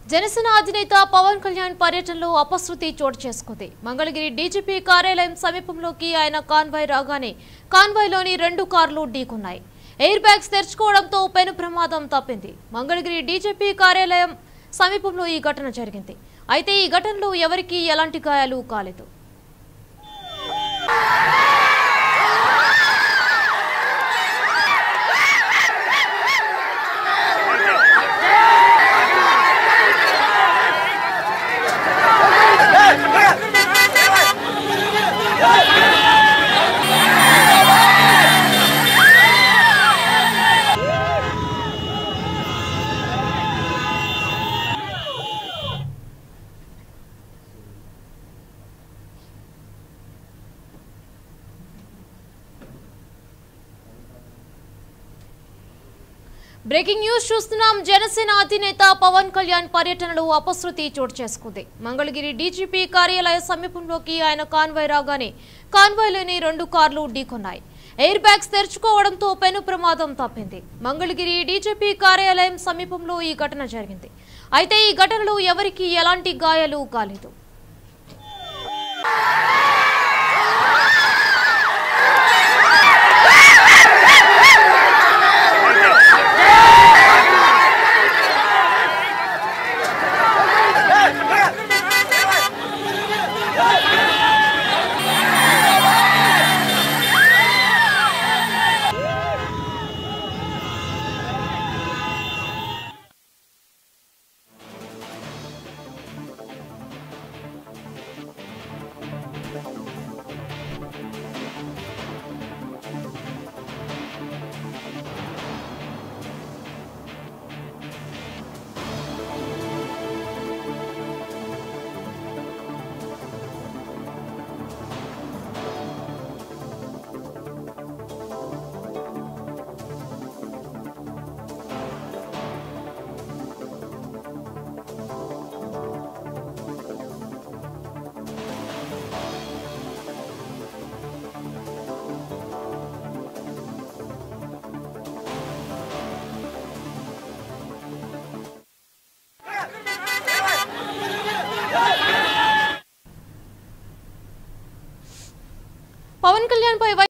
జనసేన అధినేత పవన్ కళ్యాణ్ పర్యటనలో అపశృతి చోటు చేసుకుంది మంగళగిరి డీజీపీ కార్యాలయం సమీపంలోకి ఆయన కాన్వాయ్ రాగానే కాన్వాయ్లోని రెండు కార్లు ఢీకొన్నాయి ఎయిర్ బ్యాగ్స్ తెరుచుకోవడంతో పెను ప్రమాదం తప్పింది మంగళగిరి డీజీపీ కార్యాలయం సమీపంలో ఈ ఘటన జరిగింది అయితే ఈ ఘటనలో ఎవరికీ ఎలాంటి గాయాలు కాలేదు బ్రేకింగ్ న్యూస్ చూస్తున్నాం జనసేన అధినేత పవన్ కళ్యాణ్ పర్యటనలో అపశృతి చోటు చేసుకుంది మంగళగిరి డీజీపీ కార్యాలయ సమీపంలోకి ఆయన కాన్వాయ్ రాగానే కాన్వాయ్లోని రెండు కార్లు ఢీకొన్నాయి ఎయిర్ బ్యాగ్స్ తెరుచుకోవడంతో పెను ప్రమాదం తప్పింది మంగళగిరి డీజీపీ కార్యాలయం సమీపంలో ఈ ఘటన జరిగింది అయితే ఈ ఘటనలో ఎవరికీ ఎలాంటి గాయాలు కాలేదు